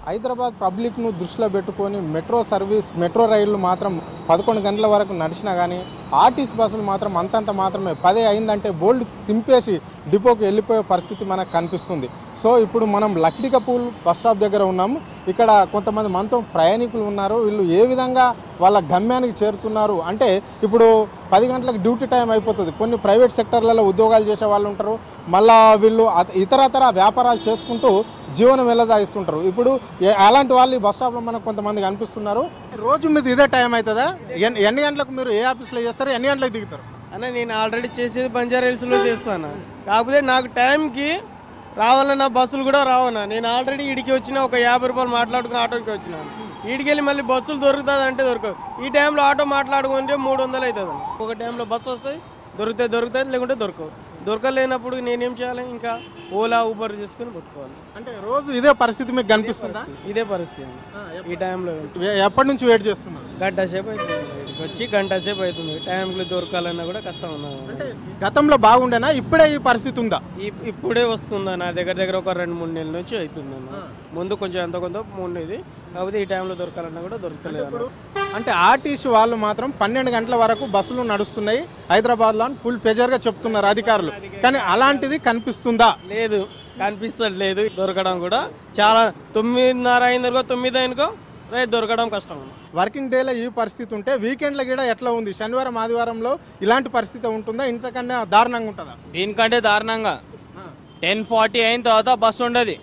హైదరాబాద్ పబ్లిక్ను దృష్టిలో పెట్టుకొని metro service metro రైళ్లు మాత్రం పదకొండు గంటల వరకు నడిచినా కానీ ఆర్టీసీ బస్సులు మాత్రం అంతంత మాత్రమే పదే అయిందంటే బోల్డ్ తింపేసి డిపోకి వెళ్ళిపోయే పరిస్థితి మనకు కనిపిస్తుంది సో ఇప్పుడు మనం లక్డికపూల్ బస్ స్టాప్ దగ్గర ఉన్నాము ఇక్కడ కొంతమంది మనతో ప్రయాణికులు ఉన్నారు వీళ్ళు ఏ విధంగా వాళ్ళ గమ్యానికి చేరుతున్నారు అంటే ఇప్పుడు పది గంటలకు డ్యూటీ టైం అయిపోతుంది కొన్ని ప్రైవేట్ సెక్టర్లలో ఉద్యోగాలు చేసే వాళ్ళు ఉంటారు మళ్ళా వీళ్ళు అత- ఇతరతర వ్యాపారాలు చేసుకుంటూ జీవనం వెళ్ళజాయిస్తుంటారు ఇప్పుడు ఏ- అలాంటి వాళ్ళు ఈ బస్ స్టాప్లో మనకు కొంతమంది కనిపిస్తున్నారు రోజు మీద ఇదే టైం అవుతుందా ఎన్ని ఎన్ని గంటలకు మీరు ఏ ఆఫీస్లో చేస్తారు ఎన్ని గంటలకు దిగుతారు అన్న నేను ఆల్రెడీ చేసేది బంజారా హిల్స్లో చేస్తాను కాకపోతే నాకు టైంకి రావాలన్న బస్సులు కూడా రావన్నా నేను ఆల్రెడీ ఇడికి వచ్చిన ఒక యాభై రూపాయలు మాట్లాడుకుని ఆటోకి వచ్చినాను ఈడికి వెళ్ళి మళ్ళీ బస్సులు దొరుకుతుంది అంటే దొరకవు ఈ టైంలో ఆటో మాట్లాడుకుంటే మూడు వందలు అవుతుంది అన్న. ఒక టైంలో బస్సు వస్తుంది దొరికితే దొరుకుతుంది లేకుంటే దొరకవు దొరకలేనప్పుడు నేనేం చేయాలి ఇంకా ఓలా ఊబర్ చేసుకుని పట్టుకోవాలి అంటే రోజు ఇదే పరిస్థితి మీకు కనిపిస్తుందా ఇదే పరిస్థితి ఈ టైంలో ఎ- ఎప్పటి నుంచి వెయిట్ చేస్తున్నారు గంట సేపు అవుతుంది ఇక్కడికి వచ్చి గంట సేపు అవుతుంది టైంకి దొరకాలన్నా కూడా కష్టం ఉన్నది అంటే గతంలో బాగుండేనా ఇప్పుడే ఈ పరిస్థితి ఉందా ఇప్- ఇప్పుడే వస్తుందా నా దగ్గర దగ్గర ఒక రెండు మూడు నెలల నుంచి అవుతుందన్న ముందు కొంచెం ఎంత కొంత ఉండేది కాకపోతే ఈ టైంలో దొరకాలన్నా కూడా దొరకలేదు అన్న. అంటే ఆర్టీసీ వాళ్ళు మాత్రం పన్నెండు గంటల వరకు బస్సులు నడుస్తున్నాయి హైదరాబాద్లో అని ఫుల్ ప్రెజర్గా చెప్తున్నారు అధికారులు కానీ అలాంటిది కనిపిస్తుందా లేదు కనిపిస్తలేదు దొరకడం కూడా చాలా తొమ్మిదిన్నర అయిందనుకో తొమ్మిది అయినకో రైట్ దొరకడం కష్టం అన్న. వర్కింగ్ డేలో ఈ పరిస్థితి ఉంటే వీకెండ్లో కూడా ఎట్లా ఉంది శనివారం ఆదివారంలో ఇలాంటి పరిస్థితి ఉంటుందా ఇంతకన్నా దారుణంగా ఉంటుందా దీనికంటే దారుణంగా టెన్ ఫార్టీ అయిన తర్వాత బస్సు ఉండదు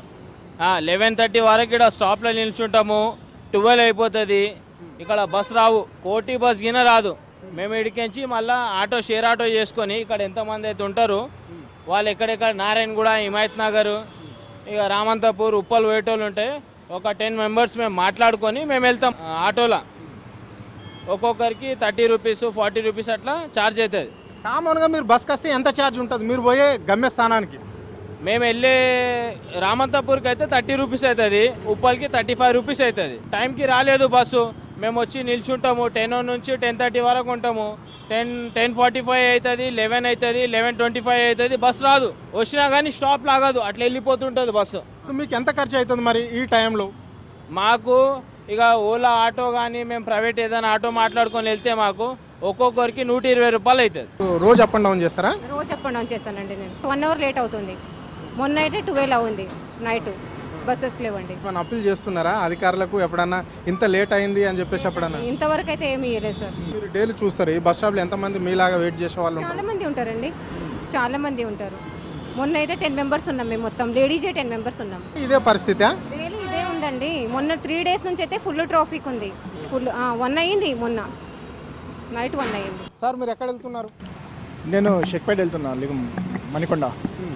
లెవెన్ థర్టీ వరకు ఇక్కడ స్టాప్లో నిల్చుంటాము ట్వెల్వ్ అయిపోతుంది ఇక్కడ బస్ రావు కోటి బస్ గిన రాదు మేము ఇడికించి మళ్ళీ ఆటో షేర్ ఆటో చేసుకొని ఇక్కడ ఎంతమంది అయితే ఉంటారు వాళ్ళు ఎక్కడెక్కడ నారాయణగూడ హిమాయత్ నగర్ ఇక రామంతపూర్ ఉప్పల్ వేటోళ్ళు ఉంటే ఒక టెన్ మెంబర్స్ మేము మాట్లాడుకొని మేము వెళ్తాం ఆ, ఆటోలో ఒక్కొక్కరికి థర్టీ రూపీస్ ఫార్టీ రూపీస్ అట్లా ఛార్జ్ అవుతుంది కామన్గా మీరు బస్కి వస్తే ఎంత ఛార్జ్ ఉంటుంది మీరు పోయే గమ్యస్థానానికి మేము వెళ్ళే రామంతపూర్కి అయితే థర్టీ రూపీస్ అవుతుంది ఉప్పల్కి థర్టీ ఫైవ్ రూపీస్ అవుతుంది టైంకి రాలేదు బస్సు మేము వచ్చి నిల్చుంటాము టెన్ నుంచి టెన్ థర్టీ వరకు ఉంటాము టెన్ టెన్ ఫార్టీ ఫైవ్ అవుతుంది లెవెన్ అవుతుంది లెవెన్ ట్వంటీ ఫైవ్ అవుతుంది బస్ రాదు వచ్చినా కానీ స్టాప్ లాగదు అట్లా వెళ్ళిపోతుంటుంది బస్సు ఇప్పుడు మీకు ఎంత ఖర్చు అవుతుంది మరి ఈ టైంలో మాకు ఇక ఓలా ఆటో కానీ మేము ప్రైవేట్ ఏదైనా ఆటో మాట్లాడుకొని వెళ్తే మాకు ఒక్కొక్కరికి నూట ఇరవై రూపాయలు అవుతుంది రోజు అప్ అండ్ డౌన్ చేస్తారా రోజు అప్ అండ్ డౌన్ చేస్తానండి నేను వన్ అవర్ లేట్ అవుతుంది మొన్న అయితే ట్వెల్వ్ అవుంది నైట్ బస్సెస్ లేవండి మనం అప్పీల్ చేస్తున్నారా అధికారులకు ఎప్పుడన్నా ఇంత లేట్ అయింది అని చెప్పేసి ఎప్పుడన్నా ఇంతవరకు అయితే ఏమీ ఇవ్వలేదు సార్ మీరు డైలీ చూస్తారు ఈ బస్ స్టాప్లో ఎంతమంది మీలాగా వెయిట్ చేసే వాళ్ళు ఉంటారు చాలా మంది ఉంటారండి చాలా మంది ఉంటారు మొన్న అయితే టెన్ మెంబర్స్ ఉన్నాం మేము మొత్తం లేడీసే టెన్ మెంబర్స్ ఉన్నాం ఇదే పరిస్థితి డైలీ ఇదే ఉందండి మొన్న త్రీ డేస్ నుంచి అయితే ఫుల్ ట్రాఫిక్ ఉంది ఫుల్ వన్ అయ్యింది మొన్న నైట్ వన్ అయ్యింది సార్ మీరు ఎక్కడ వెళ్తున్నారు నేను షెక్పేట వెళ్తున్నాను లిగం మణికొండ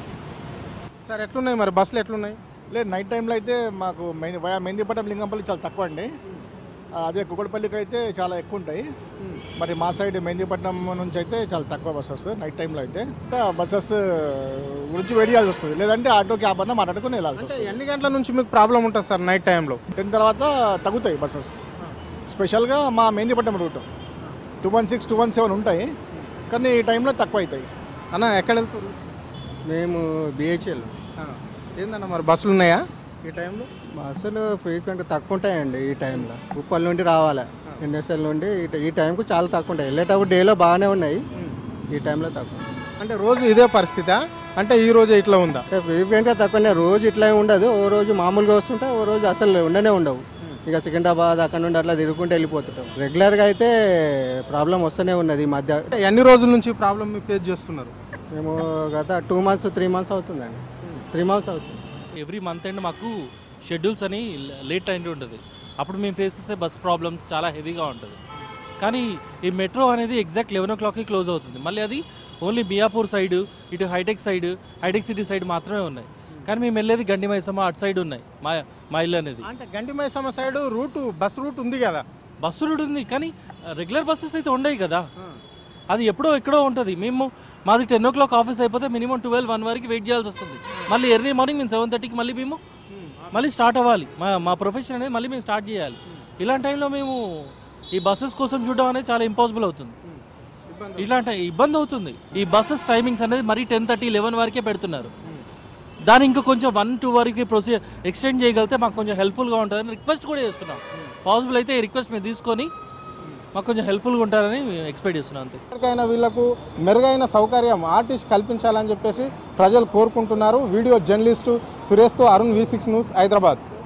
సార్ ఎట్లున్నాయి మరి బస్సులు ఎట్లున్నాయి లేదు నైట్ టైంలో అయితే మాకు మెహందీ వయా మెహందీపట్నం లింగంపల్లి చాలా తక్కువ అండి ఆ, అదే కుక్కడపల్లికి అయితే చాలా ఎక్కువ ఉంటాయి మరి మా సైడ్ మెహందీపట్నం నుంచి అయితే చాలా తక్కువ బస్సెస్ నైట్ టైంలో అయితే బస్సెస్ గురించి వెయిట్ చేయాల్సి వస్తుంది లేదంటే ఆటో క్యాబ్ అన్న మాట్లాడుకుని వెళ్ళాల్సి అంటే వస్తుంది ఎన్ని గంటల నుంచి మీకు ప్రాబ్లం ఉంటుంది సార్ నైట్ టైంలో టెన్ తర్వాత తగ్గుతాయి బస్సెస్ స్పెషల్గా మా Mehdipatnam route two one six two one seven ఉంటాయి కానీ ఈ టైంలో తక్కువ అవుతాయి అన్న ఎక్కడ వెళ్తారు మేము బిహెచ్ఎల్ ఏందన్న మరి బస్సులు ఉన్నాయా ఈ టైంలో బస్సులు ఫ్రీక్వెంట్ తక్కువ ఉంటాయండి ఈ టైంలో ఉప్పల్ నుండి రావాలి ఎన్ఎస్ఎల్ నుండి ఈ ట- ఈ టైంకు చాలా తక్కువ ఉంటాయి వెళ్ళేటప్పుడు డేలో బాగానే ఉన్నాయి ఈ టైంలో తక్కువ అంటే రోజు ఇదే పరిస్థితి అంటే ఈ రోజు ఇట్లా ఉందా అంటే ఫ్రీక్వెంట్గా తక్కువనే రోజు ఇట్లా ఏమి ఉండదు ఓ రోజు మామూలుగా వస్తుంటే ఓ రోజు అసలు ఉండనే ఉండవు ఇక సికింద్రాబాద్ అక్కడ నుండి అట్లా తిరుగుకుంటూ వెళ్ళిపోతుంటాం రెగ్యులర్గా అయితే ప్రాబ్లం వస్తూనే ఉన్నది ఈ మధ్య అంటే ఎన్ని రోజుల నుంచి ప్రాబ్లం మీరు ఫేస్ చేస్తున్నారు మేము గత టూ మంత్స్ త్రీ మంత్స్ అవుతుందండి త్రీ మంత్స్ అవుతుంది ఎవ్రీ మంత్ ఎండ్ మాకు షెడ్యూల్స్ అని లేట్ టైం ఉంటుంది అప్పుడు మేము ఫేస్ చేసే బస్ ప్రాబ్లమ్స్ చాలా హెవీగా ఉంటుంది కానీ ఈ మెట్రో అనేది ఎగ్జాక్ట్ లెవెన్ ఓ క్లాక్కి క్లోజ్ అవుతుంది మళ్ళీ అది ఓన్లీ మియాపూర్ సైడ్ ఇటు hitech side hitech city side మాత్రమే ఉన్నాయి కానీ మేము వెళ్ళేది గండి మైసమ్మ అటు సైడ్ ఉన్నాయి మా మా ఇల్లు అనేది అంటే Ganti Maisamma side route bus route ఉంది కదా బస్సు రూట్ ఉంది కానీ రెగ్యులర్ బస్సెస్ అయితే ఉండవు కదా అది ఎప్పుడో ఎక్కడో ఉంటుంది మేము మాది టెన్ ఓ క్లాక్ ఆఫీస్ అయిపోతే మినిమం ట్వెల్వ్ వన్ వరకు వెయిట్ చేయాల్సి వస్తుంది మళ్ళీ ఎర్లీ మార్నింగ్ మేము సెవెన్ థర్టీకి మళ్ళీ మేము మళ్ళీ స్టార్ట్ అవ్వాలి మా మా ప్రొఫెషన్ అనేది మళ్ళీ మేము స్టార్ట్ చేయాలి ఇలాంటి టైంలో మేము ఈ బస్సెస్ కోసం చూడడం అనేది చాలా ఇంపాసిబుల్ అవుతుంది ఇలాంటి ఇబ్బంది అవుతుంది ఈ బస్సెస్ టైమింగ్స్ అనేది మరీ టెన్ థర్టీ లెవెన్ వరకే పెడుతున్నారు దాన్ని ఇంకా కొంచెం వన్ టూ వరకు ప్రొసీ ఎక్స్టెండ్ చేయగలిగితే మాకు కొంచెం హెల్ప్ఫుల్గా ఉంటుందని రిక్వెస్ట్ కూడా చేస్తున్నాం పాసిబుల్ అయితే ఈ రిక్వెస్ట్ మీరు తీసుకొని మాకు కొంచెం హెల్ప్ఫుల్గా ఉంటారని ఎక్స్పెక్ట్ చేస్తున్నాం అంతే ఎప్పటికైనా వీళ్లకు మెరుగైన సౌకర్యం ఆర్టిస్ట్ కల్పించాలని చెప్పేసి ప్రజలు కోరుకుంటున్నారు వీడియో జర్నలిస్టు సురేష్తో Arun V six news Hyderabad